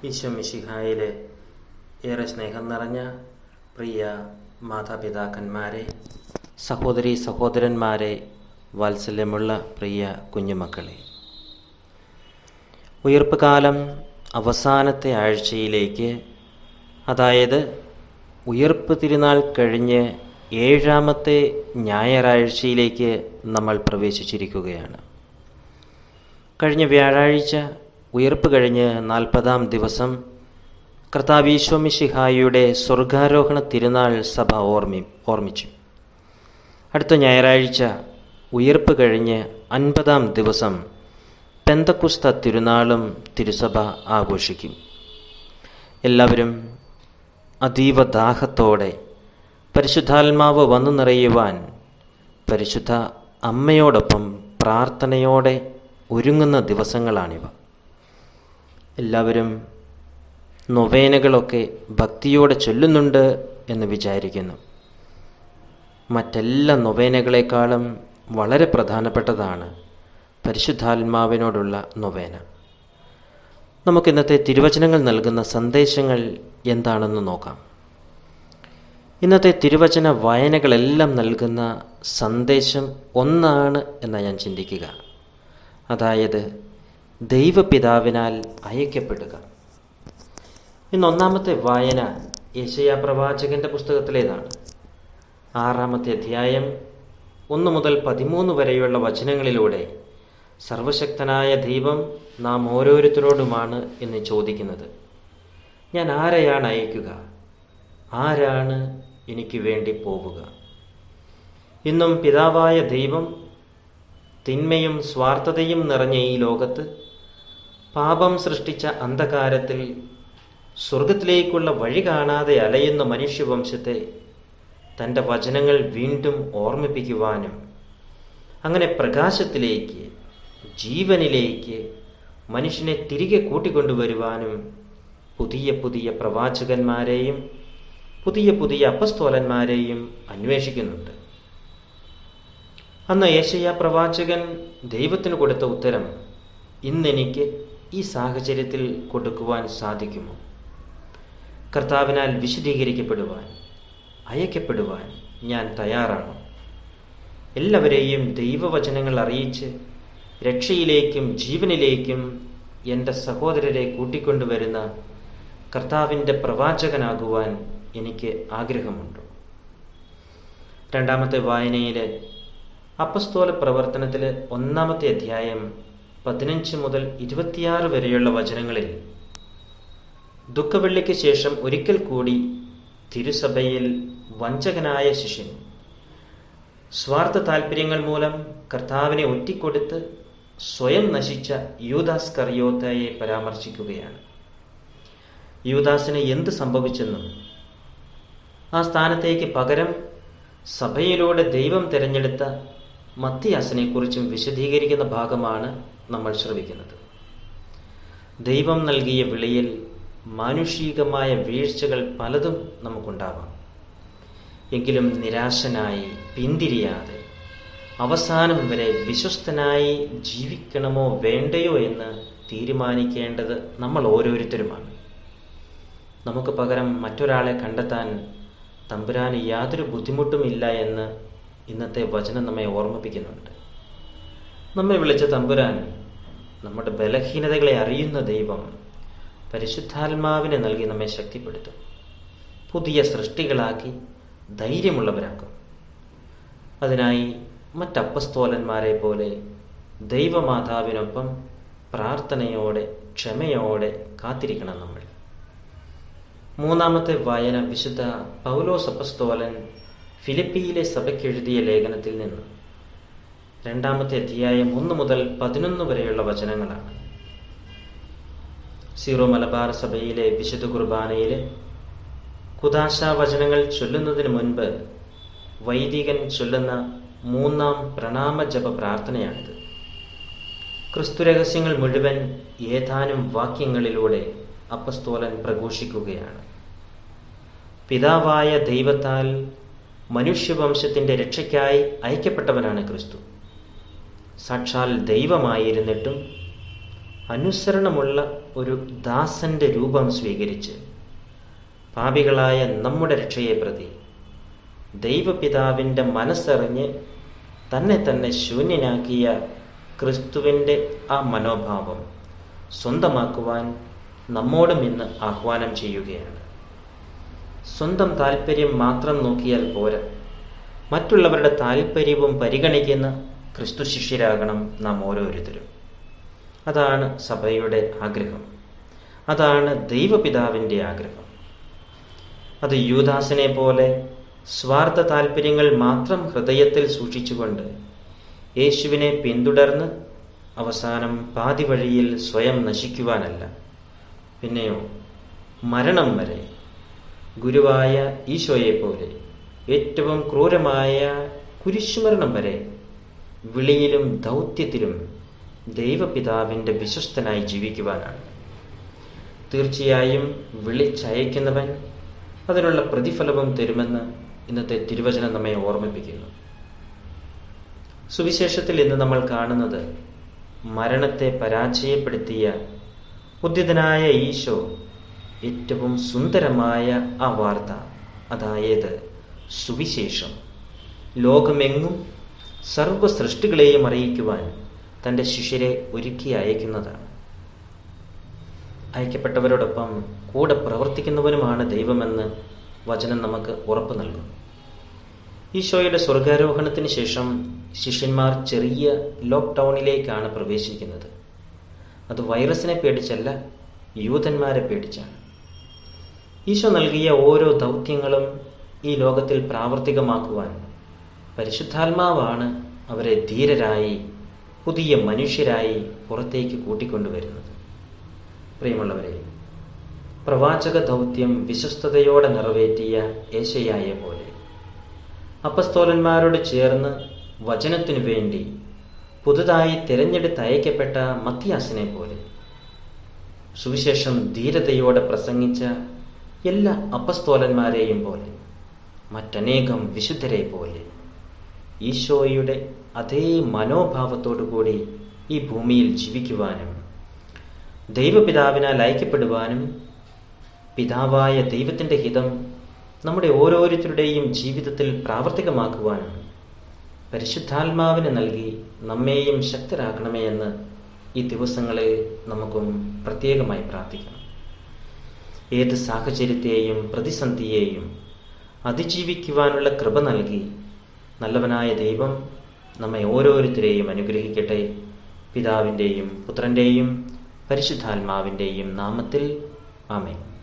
ഈശോ മിശിഹായിലെ ഏറെ സ്നേഹം നിറഞ്ഞ പ്രിയ മാതാപിതാക്കന്മാരെ സഹോദരി സഹോദരന്മാരെ വാത്സല്യമുള്ള പ്രിയ കുഞ്ഞുമക്കളെ ഉയർപ്പ് കാലം അവസാനത്തെ ആഴ്ചയിലേക്ക് അതായത് ഉയർപ്പ് തിരുനാൾ കഴിഞ്ഞ് ഏഴാമത്തെ ഞായറാഴ്ചയിലേക്ക് നമ്മൾ പ്രവേശിച്ചിരിക്കുകയാണ് കഴിഞ്ഞ വ്യാഴാഴ്ച ഉയർപ്പ് കഴിഞ്ഞ് നാൽപ്പതാം ദിവസം കർത്താവീശ്വമിഷിഹായിയുടെ സ്വർഗാരോഹണ തിരുനാൾ സഭ ഓർമ്മി ഓർമ്മിച്ചു അടുത്ത ഞായറാഴ്ച ഉയർപ്പ് കഴിഞ്ഞ് അൻപതാം ദിവസം പെന്തക്കുസ്ത തിരുനാളും തിരുസഭ ആഘോഷിക്കും എല്ലാവരും അതീവ ദാഹത്തോടെ പരിശുദ്ധാത്മാവ് വന്നു നിറയുവാൻ പരിശുദ്ധ അമ്മയോടൊപ്പം പ്രാർത്ഥനയോടെ ഒരുങ്ങുന്ന ദിവസങ്ങളാണിവ എല്ലാവരും നൊവേനകളൊക്കെ ഭക്തിയോടെ ചൊല്ലുന്നുണ്ട് എന്ന് വിചാരിക്കുന്നു മറ്റെല്ലാ നൊവേനകളെക്കാളും വളരെ പ്രധാനപ്പെട്ടതാണ് പരിശുദ്ധാത്മാവിനോടുള്ള നൊവേന നമുക്കിന്നത്തെ തിരുവചനങ്ങൾ നൽകുന്ന സന്ദേശങ്ങൾ എന്താണെന്ന് നോക്കാം ഇന്നത്തെ തിരുവചന വായനകളെല്ലാം നൽകുന്ന സന്ദേശം ഒന്നാണ് എന്ന് ഞാൻ ചിന്തിക്കുക അതായത് ദൈവപിതാവിനാൽ അയക്കപ്പെടുക ഇന്ന് ഒന്നാമത്തെ വായന യേശയ പ്രവാചകന്റെ പുസ്തകത്തിലേതാണ് ആറാമത്തെ അധ്യായം ഒന്ന് മുതൽ പതിമൂന്ന് വരെയുള്ള വചനങ്ങളിലൂടെ സർവശക്തനായ ദൈവം നാം ഓരോരുത്തരോടുമാണ് എന്ന് ചോദിക്കുന്നത് ഞാൻ ആരെയാണ് അയക്കുക ആരാണ് എനിക്ക് വേണ്ടി പോവുക ഇന്നും പിതാവായ ദൈവം തിന്മയും സ്വാർത്ഥതയും നിറഞ്ഞ ഈ ലോകത്ത് പാപം സൃഷ്ടിച്ച അന്ധകാരത്തിൽ സ്വർഗത്തിലേക്കുള്ള വഴി കാണാതെ അലയുന്ന മനുഷ്യവംശത്തെ തൻ്റെ വചനങ്ങൾ വീണ്ടും ഓർമ്മിപ്പിക്കുവാനും അങ്ങനെ പ്രകാശത്തിലേക്ക് ജീവനിലേക്ക് മനുഷ്യനെ തിരികെ കൂട്ടിക്കൊണ്ടുവരുവാനും പുതിയ പുതിയ പ്രവാചകന്മാരെയും പുതിയ പുതിയ അപ്പസ്തോലന്മാരെയും അന്വേഷിക്കുന്നുണ്ട് അന്ന് യേശയ്യ പ്രവാചകൻ ദൈവത്തിന് കൊടുത്ത ഉത്തരം ഇന്നെനിക്ക് ഈ സാഹചര്യത്തിൽ കൊടുക്കുവാൻ സാധിക്കുമോ കർത്താവിനാൽ വിശദീകരിക്കപ്പെടുവാൻ അയക്കപ്പെടുവാൻ ഞാൻ തയ്യാറാണ് എല്ലാവരെയും ദൈവവചനങ്ങൾ അറിയിച്ച് രക്ഷയിലേക്കും ജീവനിലേക്കും എൻ്റെ സഹോദരരെ കൂട്ടിക്കൊണ്ടുവരുന്ന കർത്താവിൻ്റെ പ്രവാചകനാകുവാൻ എനിക്ക് ആഗ്രഹമുണ്ട് രണ്ടാമത്തെ വായനയിൽ അപ്പസ്തോല പ്രവർത്തനത്തിൽ ഒന്നാമത്തെ അധ്യായം പതിനഞ്ച് മുതൽ ഇരുപത്തിയാറ് വരെയുള്ള വചനങ്ങളിൽ ദുഃഖവെള്ളിക്ക് ശേഷം ഒരിക്കൽ കൂടി തിരുസഭയിൽ വഞ്ചകനായ ശിഷ്യൻ സ്വാർത്ഥ താല്പര്യങ്ങൾ മൂലം കർത്താവിനെ ഒറ്റിക്കൊടുത്ത് സ്വയം നശിച്ച യൂദാസ് കറിയോത്തയെ പരാമർശിക്കുകയാണ് യൂദാസിന് എന്ത് സംഭവിച്ചെന്നും ആ സ്ഥാനത്തേക്ക് പകരം സഭയിലൂടെ ദൈവം തിരഞ്ഞെടുത്ത മത്തിയാസിനെക്കുറിച്ചും വിശദീകരിക്കുന്ന ഭാഗമാണ് നമ്മൾ ശ്രവിക്കുന്നത് ദൈവം നൽകിയ വിളിയിൽ മാനുഷികമായ വീഴ്ചകൾ പലതും നമുക്കുണ്ടാവാം എങ്കിലും നിരാശനായി പിന്തിരിയാതെ അവസാനം വരെ വിശ്വസ്തനായി ജീവിക്കണമോ വേണ്ടയോ എന്ന് തീരുമാനിക്കേണ്ടത് നമ്മൾ ഓരോരുത്തരുമാണ് നമുക്ക് പകരം മറ്റൊരാളെ കണ്ടെത്താൻ തമ്പുരാന് യാതൊരു ബുദ്ധിമുട്ടുമില്ല എന്ന് ഇന്നത്തെ വചനം നമ്മെ ഓർമ്മിപ്പിക്കുന്നുണ്ട് നമ്മെ വിളിച്ച തമ്പുരാൻ നമ്മുടെ ബലഹീനതകളെ അറിയുന്ന ദൈവം പരിശുദ്ധാത്മാവിനെ നൽകി നമ്മെ ശക്തിപ്പെടുത്തും പുതിയ സൃഷ്ടികളാക്കി ധൈര്യമുള്ളവരാക്കും അതിനായി മറ്റപ്പസ്തോലന്മാരെ പോലെ ദൈവമാതാവിനൊപ്പം പ്രാർത്ഥനയോടെ ക്ഷമയോടെ കാത്തിരിക്കണം നമ്മൾ മൂന്നാമത്തെ വായന വിശുദ്ധ പൗലോസ് അപ്പസ്തോലൻ ഫിലിപ്പിയിലെ സഭയ്ക്ക് എഴുതിയ ലേഖനത്തിൽ നിന്ന് രണ്ടാമത്തെ അധ്യായം ഒന്ന് മുതൽ പതിനൊന്ന് വരെയുള്ള വചനങ്ങളാണ് സീറോ മലബാർ സഭയിലെ വിശുദ്ധ കുർബാനയിലെ കുദാശ വചനങ്ങൾ ചൊല്ലുന്നതിന് മുൻപ് വൈദികൻ ചൊല്ലുന്ന മൂന്നാം പ്രണാമ ജപ പ്രാർത്ഥനയാണിത് ക്രിസ്തുരഹസ്യങ്ങൾ മുഴുവൻ ഏതാനും വാക്യങ്ങളിലൂടെ അപ്പസ്തോലൻ പ്രഘോഷിക്കുകയാണ് പിതാവായ ദൈവത്താൽ മനുഷ്യവംശത്തിൻ്റെ രക്ഷയ്ക്കായി അയക്കപ്പെട്ടവനാണ് ക്രിസ്തു സാക്ഷാൽ ദൈവമായിരുന്നിട്ടും അനുസരണമുള്ള ഒരു ദാസന്റെ രൂപം സ്വീകരിച്ച് പാപികളായ നമ്മുടെ രക്ഷയെ പ്രതി ദൈവപിതാവിൻ്റെ മനസ്സറിഞ്ഞ് തന്നെ തന്നെ ശൂന്യനാക്കിയ ക്രിസ്തുവിൻ്റെ ആ മനോഭാവം സ്വന്തമാക്കുവാൻ നമ്മോടും ഇന്ന് ആഹ്വാനം ചെയ്യുകയാണ് സ്വന്തം താല്പര്യം മാത്രം നോക്കിയാൽ പോരാ മറ്റുള്ളവരുടെ താല്പര്യവും പരിഗണിക്കുന്ന ക്രിസ്തു ശിഷ്യരാകണം നാം ഓരോരുത്തരും അതാണ് സഭയുടെ ആഗ്രഹം അതാണ് ദൈവപിതാവിൻ്റെ ആഗ്രഹം അത് യൂദാസിനെ പോലെ സ്വാർത്ഥ താല്പര്യങ്ങൾ മാത്രം ഹൃദയത്തിൽ സൂക്ഷിച്ചുകൊണ്ട് യേശുവിനെ പിന്തുടർന്ന് അവസാനം പാതി വഴിയിൽ സ്വയം നശിക്കുവാനല്ല പിന്നെയോ മരണം വരെ ഗുരുവായ ഈശോയെ പോലെ ഏറ്റവും ക്രൂരമായ കുരിശുമരണം വരെ വിളിയിലും ദൗത്യത്തിലും ദൈവപിതാവിൻ്റെ വിശ്വസ്തനായി ജീവിക്കുവാനാണ് തീർച്ചയായും വിളിച്ചയക്കുന്നവൻ അതിനുള്ള പ്രതിഫലവും തരുമെന്ന് ഇന്നത്തെ തിരുവചനം നമ്മെ ഓർമ്മിപ്പിക്കുന്നു സുവിശേഷത്തിൽ ഇന്ന് നമ്മൾ കാണുന്നത് മരണത്തെ പരാജയപ്പെടുത്തിയ ഉദ്യതനായ ഈശോ ഏറ്റവും സുന്ദരമായ ആ വാർത്ത അതായത് സുവിശേഷം ലോകമെങ്ങും സർവ സൃഷ്ടികളെയും അറിയിക്കുവാൻ തൻ്റെ ശിഷ്യരെ ഒരുക്കി അയക്കുന്നതാണ് അയക്കപ്പെട്ടവരോടൊപ്പം കൂടെ പ്രവർത്തിക്കുന്നവനുമാണ് ദൈവമെന്ന് വചനം നമുക്ക് ഉറപ്പ് നൽകും ഈശോയുടെ സ്വർഗാരോഹണത്തിന് ശേഷം ശിഷ്യന്മാർ ചെറിയ ലോക്ക്ഡൗണിലേക്കാണ് പ്രവേശിക്കുന്നത് അത് വൈറസിനെ പേടിച്ചല്ല യൂതന്മാരെ പേടിച്ചാണ് ഈശോ നൽകിയ ഓരോ ദൗത്യങ്ങളും ഈ ലോകത്തിൽ പ്രാവർത്തികമാക്കുവാൻ പരിശുദ്ധാത്മാവാണ് അവരെ ധീരരായി പുതിയ മനുഷ്യരായി പുറത്തേക്ക് കൂട്ടിക്കൊണ്ടുവരുന്നത് പ്രിയമുള്ളവരെ പ്രവാചക ദൗത്യം വിശ്വസ്തയോടെ നിറവേറ്റിയ ഏശയായ പോലെ അപ്പസ്തോലന്മാരോട് ചേർന്ന് വചനത്തിനു വേണ്ടി പുതുതായി തിരഞ്ഞെടുത്ത് അയക്കപ്പെട്ട മത്തിയാസിനെ പോലെ സുവിശേഷം ധീരതയോടെ പ്രസംഗിച്ച എല്ലാ അപ്പസ്തോലന്മാരെയും പോലെ മറ്റനേകം വിശുദ്ധരെ പോലെ ഈശോയുടെ അതേ മനോഭാവത്തോടു കൂടി ഈ ഭൂമിയിൽ ജീവിക്കുവാനും ദൈവപിതാവിനാൽ അയക്കപ്പെടുവാനും പിതാവായ ദൈവത്തിൻ്റെ ഹിതം നമ്മുടെ ഓരോരുത്തരുടെയും ജീവിതത്തിൽ പ്രാവർത്തികമാക്കുവാനും പരിശുദ്ധാത്മാവിനെ നൽകി നമ്മെയും ശക്തരാക്കണമേ എന്ന് ഈ ദിവസങ്ങളിൽ നമുക്കും പ്രത്യേകമായി പ്രാർത്ഥിക്കണം ഏത് സാഹചര്യത്തെയും പ്രതിസന്ധിയെയും അതിജീവിക്കുവാനുള്ള കൃപ നൽകി നല്ലവനായ ദൈവം നമ്മെ ഓരോരുത്തരെയും അനുഗ്രഹിക്കട്ടെ പിതാവിൻ്റെയും പുത്രൻ്റെയും പരിശുദ്ധാത്മാവിൻ്റെയും നാമത്തിൽ ആമേൻ